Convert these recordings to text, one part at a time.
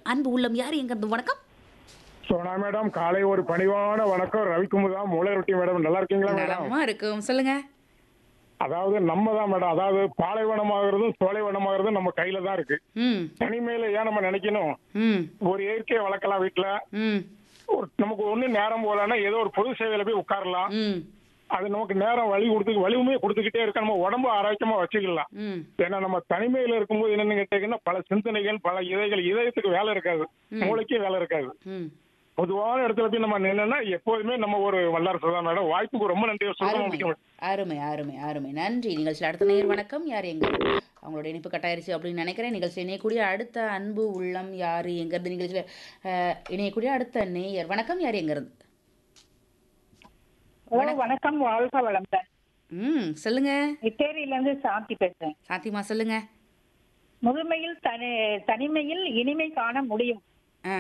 அன்பு உள்ளம் யார் எங்கிறது வணக்கம் சோனா மேடம் காலை ஒரு பணிவான வணக்கம் ரவிக்குமுதா மூளை ரொட்டி மேடம் நல்லா இருக்கீங்களா மேடம் நலமா இருக்கும் சொல்லுங்க அதாவது நம்ம தான் மேடம் அதாவது பாலைவனமாகறதும் சோலைவனமாகறதும் நம்ம கையில தான் இருக்கு ம் தனிமையில ஏன் நம்ம நினைக்கணும் ம் ஒரு இயற்கையை வளர்க்கலாம் வீட்டுல ம் ஒரு நமக்கு ஒண்ணு நேரம் போலன்னா ஏதோ ஒரு பொது சேவையில போய் உட்காரலாம் ம் அது நமக்கு நேரம் வழி கொடுத்து வலிமையை கொடுத்துக்கிட்டே இருக்க நம்ம உடம்பு ஆரோக்கியமா வச்சுக்கலாம் ம் ஏன்னா நம்ம தனிமையில இருக்கும்போது என்னன்னு கேட்டீங்கன்னா பல சிந்தனைகள் பல இதயங்கள் இதயத்துக்கு வேலை இருக்காது மூளைக்கு வேலை இருக்காது ம் பொதுவான இடத்துல போய் நம்ம நின்னா எப்போதுமே நம்ம ஒரு வல்லரசு தான் மேடம் வாய்ப்புக்கு ரொம்ப நன்றி சொல்ல அருமை முடியும் அருமை அருமை அருமை நன்றி நிகழ்ச்சியில் அடுத்த நேர் வணக்கம் யார் எங்க அவங்களோட இணைப்பு கட்டாயிருச்சு அப்படின்னு நினைக்கிறேன் நிகழ்ச்சி இணையக்கூடிய அடுத்த அன்பு உள்ளம் யார் எங்கிறது நிகழ்ச்சியில் அஹ், இணையக்கூடிய அடுத்த நேயர் வணக்கம் யார் எங்கிறது ஹலோ வணக்கம் வாழ்க வளமுடன் ம் சொல்லுங்க இட்டேரியில இருந்து சாந்தி பேசுறேன் சாத்திமா சொல்லுங்க முதுமையில் தனி தனிமையில் இனிமை காண முடியும் ஆ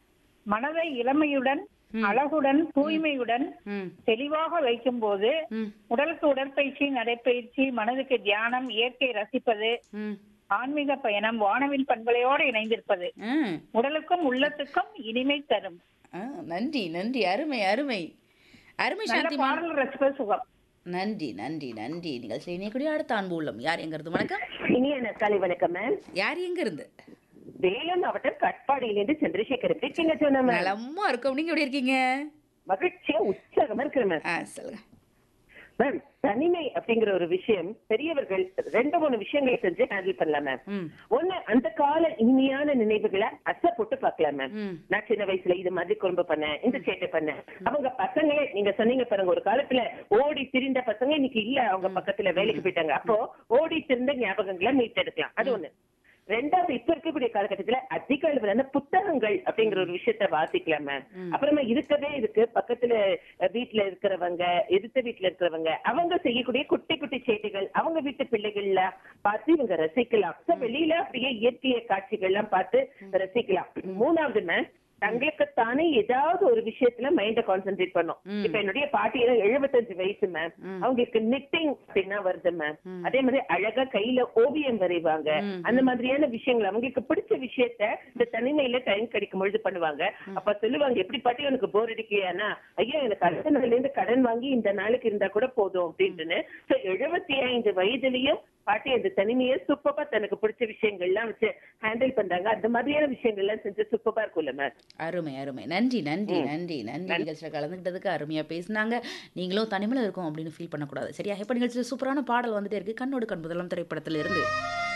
மனதை இளமையுடன் அழகுடன் தூய்மையுடன் ம் தெளிவாக வைக்கும் போது ம் உடலுக்கு உடற்பயிற்சி நடைப்பயிற்சி மனதுக்கு தியானம் இயற்கை ரசிப்பது ம் ஆன்மீக பயணம் வானவில் பண்பலையோடு இணைந்திருப்பது ஆ உடலுக்கும் உள்ளத்துக்கும் இனிமை தரும் ஆ, நன்றி நன்றி அருமை அருமை அருமை நல்ல சாந்திமா பாடல் ரசிப்பது சுகம் நன்றி நன்றி நன்றி நிகழ்ச்சி இணையக்கூடிய அடுத்த அன்பு உள்ளம் யார் எங்கிறது வணக்கம் இனிய நற்காலை வணக்கம் மேம் யார் எங்க இருந்து வேலூர் மாவட்டம் கட்பாடியிலிருந்து சந்திரசேகர் இருக்கீங்க சொன்ன மேம் நலமா இருக்கும் நீங்க எப்படி இருக்கீங்க மகிழ்ச்சியா உற்சாகமா இருக்கிற மேம் ஆ சொல்லுங்க மேம் தனிமை அப்படிங்கிற ஒரு விஷயம் பெரியவர்கள் ரெண்டு மூணு விஷயங்களை செஞ்சு ஹேண்டில் பண்ணலாம் மேம் ம் ஒண்ணு அந்த கால இனிமையான நினைவுகளை அசை போட்டு பார்க்கலாம் மேம் ம். நான் சின்ன வயசுல இது மாதிரி குறும்பு பண்ணேன் இந்த சேட்டை பண்ணேன் அவங்க பசங்களே நீங்க சொன்னீங்க பாருங்க ஒரு காலத்துல ஓடி திரிந்த பசங்க இன்னைக்கு இல்ல அவங்க பக்கத்துல வேலைக்கு போயிட்டாங்க அப்போ ஓடி திரிந்த ஞாபகங்களை மீட்டெடுக்கலாம் அது ஒண்ணு ரெண்டாவது இப்ப இருக்கக்கூடிய காலகட்டத்துல அதிக அளவிலான புத்தகங்கள் அப்படிங்கிற ஒரு விஷயத்த வாசிக்கலாம் மேம் அப்புறமா இருக்கவே இருக்கு பக்கத்துல அஹ், வீட்டுல இருக்கிறவங்க எதிர்த்த வீட்டுல இருக்கிறவங்க அவங்க செய்யக்கூடிய குட்டி குட்டி செய்திகள் அவங்க வீட்டு பிள்ளைகள்ல பார்த்து இவங்க ரசிக்கலாம் So, வெளியில அப்படியே இயற்கைய காட்சிகள் எல்லாம் பார்த்து ரசிக்கலாம் மூணாவது மேம் தங்களுக்கு தானே ஏதாவது ஒரு விஷயத்துல மைண்ட கான்சென்ட்ரேட் பண்ணும் இப்ப என்னுடைய பாட்டி எழுபத்தஞ்சு வயசு மேம் அவங்களுக்கு நிட்டிங் அப்படின்னா வருது மேம் அதே மாதிரி அழகா கையில ஓவியம் வரைவாங்க அந்த மாதிரியான விஷயங்கள் அவங்களுக்கு பிடிச்ச விஷயத்த இந்த தனிமையில டைம் கிடைக்கும் பொழுது பண்ணுவாங்க அப்ப சொல்லுவாங்க எப்படி பாட்டி எனக்கு போர் அடிக்கலையானா ஐயா எனக்கு அடுத்த நாள்ல இருந்து கடன் வாங்கி இந்த நாளுக்கு இருந்தா கூட போதும் அப்படின்ட்டுன்னு சோ எழுபத்தி ஐந்து வயதுலயும் பாட்டி அந்த தனிமையை சூப்பரா தனக்கு பிடிச்ச விஷயங்கள்லாம் வச்சு ஹேண்டில் பண்றாங்க அந்த மாதிரியான விஷயங்கள் எல்லாம் செஞ்சு சூப்பரா இருக்கும்ல மேம் அருமை அருமை நன்றி நன்றி நன்றி நன்றி நிகழ்ச்சியில் கலந்துக்கிட்டதுக்கு அருமையாக பேசினாங்க நீங்களும் தனிமையில் இருக்கும் அப்படின்னு ஃபீல் பண்ணக்கூடாது சரியா இப்போ நிகழ்ச்சியில் சூப்பரான பாடல் வந்துட்டே இருக்கு கண்ணோடு கண் முதலாம் திரைப்படத்தில் இருந்து